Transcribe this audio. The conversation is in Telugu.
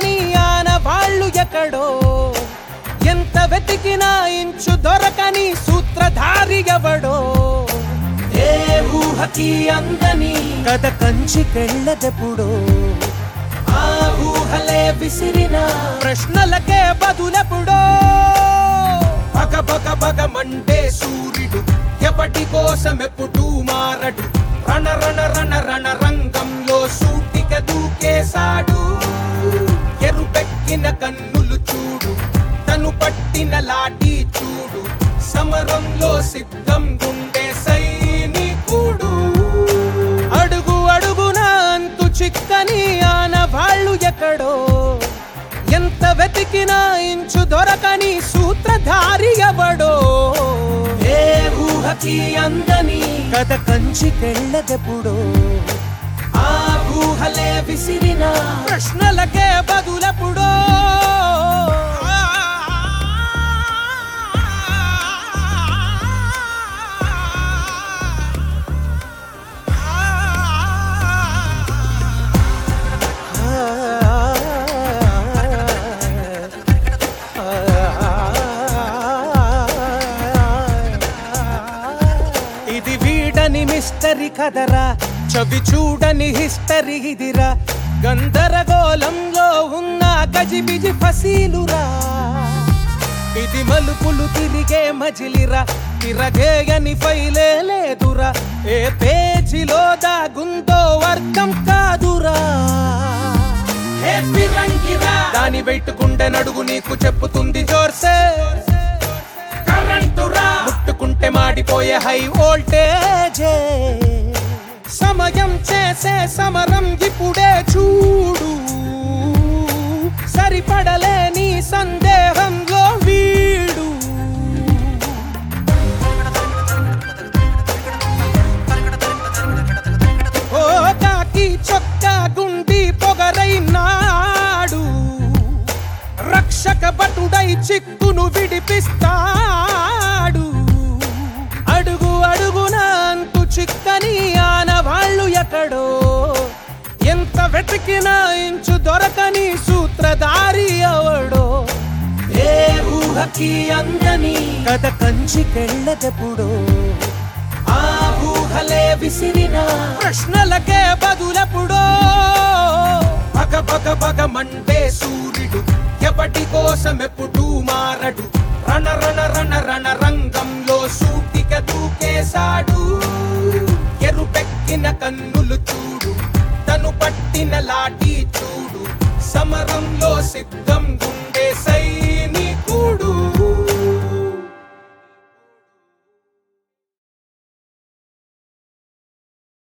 చిక్కని ఆనవాళ్ళు ఎక్కడో ఎంత వెతికినా ఇంచు దొరకని సూత్రధారి ఎవడో ఏ ఊహకి అందని కథ కంచికెళ్ళదెప్పుడో ఆ ఊహలే విసిరిన ప్రశ్నలకే బదులెప్పుడో పగ పగ పగమంటే సూర్యుడు ఎప్పటి కోసం ఎప్పుడు మారడు రణ రణ రణ రణ రంగంలో సూటిక దూకేశాడు ఎరుపెక్కిన కన్నులు చూడు తను పట్టిన లాఠీ చూడు సమరంలో సిద్ధం గుండె సైనికుడు అడుగు అడుగున అంతు చిక్కని ఆనవాళ్ళు ఎక్కడో ఎంత వెతికినా ఇంచు దొరకని సూత్రధారి ఎవడో ఏ ఊహకి అందని కథ కంచికెళ్ళదెప్పుడో ఆ ఊహలే విసిరిన ప్రశ్నలకే బదులెప్పుడో ఇది వీడని మిస్టరీ కదరా చవి చూడని హిస్టరీ ఇదిరా గందరగోళంలో ఉన్న గజిబిజి ఫసీలురా ఇది మలుపులు తిరిగే మజిలిరా తిరగేయని ఫైలే లేదురా ఏ పేజీలో దాగుందో అర్థం కాదురా ఏ ఫిరంగిరా దాని వెయిట్కుండే నడుగు నీకు చెప్పుతుంది జోర్సే కరెంటురా ముట్టుకుంటే మాడిపోయే హై వోల్టేజే సమయం చేసే సమరం ఇప్పుడే చూడు సరిపడలేని సందేహంలో వీడు ఓ కాకి చొక్కా గుండి పొగరైనాడు రక్షక భటుడై చిక్కును విడిపిస్తాడు అడుగు అడుగున అంతు చిక్కని ఆనవాళ్ళు ఎక్కడో ఎంత వెతికినా ఇంచు దొరకని సూత్రధారి అవడో ఏ ఊహకి అందని కథ కంచికెళ్ళదెప్పుడో ఆ ఊహలే విసిరిన ప్రశ్నలకే బదులెప్పుడో పగ పగ పగమంటే సూర్యుడు ఎప్పటి కోసం ఎప్పుడు మారడు రణ రణ రణ రణ రంగంలో సూటిక దూకేశాడు ఎరుపెక్కిన కన్నులు చూడు తను పట్టిన లాఠీ చూడు సమరంలో సిద్ధం